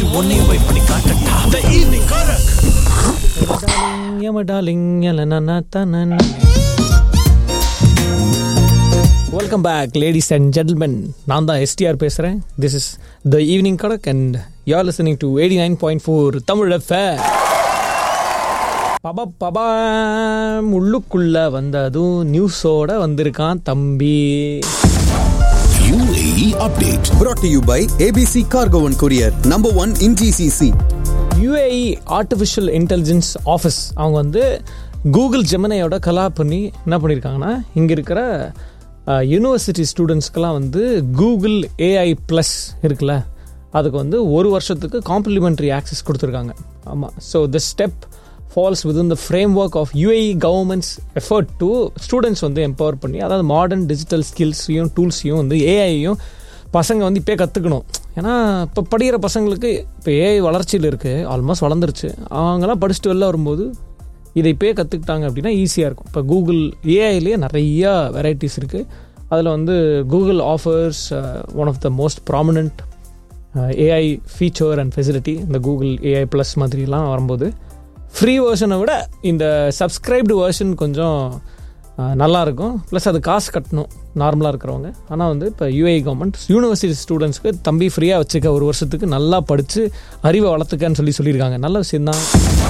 உன்னையும் போய் பண்ணி காட்டட்டா த ஈவினிங் கரக் welcome back ladies and gentlemen நான் தான் எஸ்டிஆர் பேசுகிறேன் திஸ் இஸ் த ஈவினிங் கடக் and you're listening to eighty nine point four Tamil FM பபா பபா உள்ளுக்குள்ள வந்ததும் நியூஸோட வந்திருக்கான் தம்பி UAE update brought to you by ABC Cargo and Courier, number one in GCC. UAE artificial intelligence office அவங்க வந்து Google ஜெமினையோட கலா பண்ணி என்ன பண்ணியிருக்காங்கன்னா இங்கே இருக்கிற யூனிவர்சிட்டி ஸ்டூடெண்ட்ஸ்க்கெல்லாம் வந்து கூகுள் ஏஐ ப்ளஸ் இருக்குல்ல அதுக்கு வந்து ஒரு வருஷத்துக்கு காம்ப்ளிமெண்ட்ரி ஆக்சஸ் கொடுத்துருக்காங்க ஆமாம் so the step falls with the framework of UAE government's effort to students வந்து எம்பவர் பண்ணி அதாவது மாடர்ன் டிஜிட்டல் ஸ்கில்ஸையும் டூல்ஸையும் வந்து ஏஐயும் பசங்க வந்து இப்போயே கற்றுக்கணும் ஏன்னா இப்போ படிக்கிற பசங்களுக்கு இப்போ ஏஐ வளர்ச்சியில் இருக்குது ஆல்மோஸ்ட் வளர்ந்துருச்சு அவங்கெல்லாம் படிச்சுட்டு வெளில வரும்போது இதை இப்போயே கற்றுக்கிட்டாங்க அப்படின்னா ஈஸியாக இருக்கும் இப்போ கூகுள் ஏஐலேயே நிறையா வெரைட்டிஸ் இருக்குது அதில் வந்து Google offers one of the most prominent AI feature and facility இந்த கூகுள் ஏஐ ப்ளஸ் மாதிரிலாம் வரும்போது ஃப்ரீ வேர்ஷனை விட இந்த சப்ஸ்கிரைப்டு வேர்ஷன் கொஞ்சம் அஹ், நல்லா இருக்கும் ப்ளஸ் அது காசு கட்டணும் நார்மலாக இருக்கிறவங்க ஆனால் வந்து இப்போ யூஏ கவர்மெண்ட் யூனிவர்சிட்டி ஸ்டூடெண்ட்ஸ்க்கு தம்பி ஃப்ரீயாக வச்சுக்க ஒரு வருஷத்துக்கு நல்லா படித்து அறிவை வளர்த்துக்கன்னு சொல்லி சொல்லியிருக்காங்க நல்ல விஷயம்தான்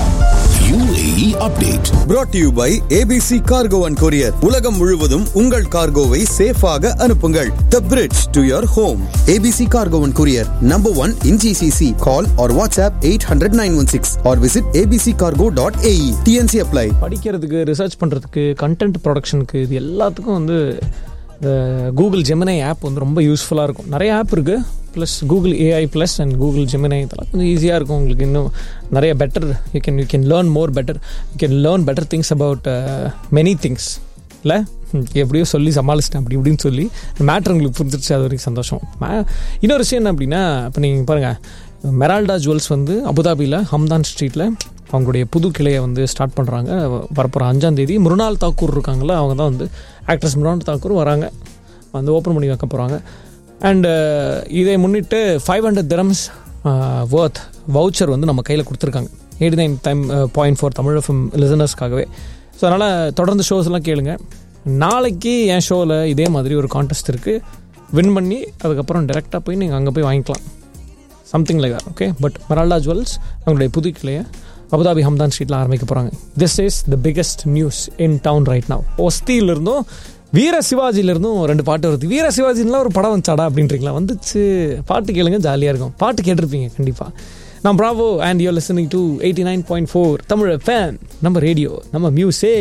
UAE update brought to you by ABC Cargo and Courier. உலகம் முழுவதும் உங்கள் கார்கோவை சேஃபாக அனுப்புங்கள் The bridge to your home. ABC Cargo and Courier, number one in GCC. Call or WhatsApp 800-916 or visit abccargo.ae. TNC apply. படிக்கிறதுக்கு research பண்ணுறதுக்கு content ப்ரொடக்ஷனுக்கு இது எல்லாத்துக்கும் வந்து இந்த கூகுள் ஜெமினை ஆப் வந்து ரொம்ப யூஸ்ஃபுல்லாக இருக்கும் நிறைய ஆப் இருக்குது plus Google AI plus and Google Gemini இதெல்லாம் கொஞ்சம் ஈஸியாக இருக்கும் உங்களுக்கு இன்னும் நிறைய better you can you can learn more better you can learn better things about many things இல்லை எப்படியோ சொல்லி சமாளிச்சிட்டேன் அப்படி இப்படின்னு சொல்லி மேட்ரு உங்களுக்கு புரிஞ்சிருச்சு அது வரைக்கும் சந்தோஷம் மா- இன்னொரு விஷயம் என்ன அப்படின்னா இப்போ நீங்கள் பாருங்கள் மெரால்டா ஜுவல்ஸ் வந்து அபுதாபியில் ஹம்தான் ஸ்ட்ரீட்டில் அவங்களுடைய புது கிளையை வந்து ஸ்டார்ட் பண்ணுறாங்க வரப்போகிற அஞ்சாம் தேதி மிருனால் தாக்கூர் இருக்காங்களா அவங்க தான் வந்து ஆக்ட்ரஸ் மிருனால் தாக்கூர் வராங்க வந்து ஓப்பன் பண்ணி வைக்க போகிறாங்க அண்டு இதை முன்னிட்டு five hundred dirhams worth voucher வந்து நம்ம கையில் கொடுத்துருக்காங்க eighty nine time point four Tamil FM லிசனர்ஸ்க்காகவே ஸோ அதனால் தொடர்ந்து ஷோஸ் எல்லாம் கேளுங்க நாளைக்கு என் ஷோவில் இதே மாதிரி ஒரு கான்டெஸ்ட் இருக்குது வின் பண்ணி அதுக்கப்புறம் டேரெக்டாக போய் நீங்கள் அங்கே போய் வாங்கிக்கலாம் சம்திங் லைக் ஓகே பட் மரால்டா ஜுவல்ஸ் அவங்களுடைய புது கிளையை அபுதாபி ஹம்தான் ஸ்ட்ரீட்டில் ஆரம்பிக்க போகிறாங்க this is the biggest news in town right now ஒஸ்தியிலிருந்தும் வீர சிவாஜிலிருந்தும் ரெண்டு பாட்டு வருது வீர சிவாஜின்லாம் ஒரு படம் வந்துச்சாடா அப்படின்றீங்களா வந்துச்சு பாட்டு கேளுங்க ஜாலியாக இருக்கும் பாட்டு கேட்டிருப்பீங்க கண்டிப்பாக நான் Bravo and you listening to eighty nine point four Tamil fan நம்ம ரேடியோ நம்ம மியூஸே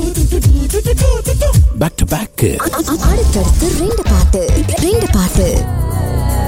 back to back அடுத்தடுத்து ரெண்டு பாட்டு ரெண்டு பாட்டு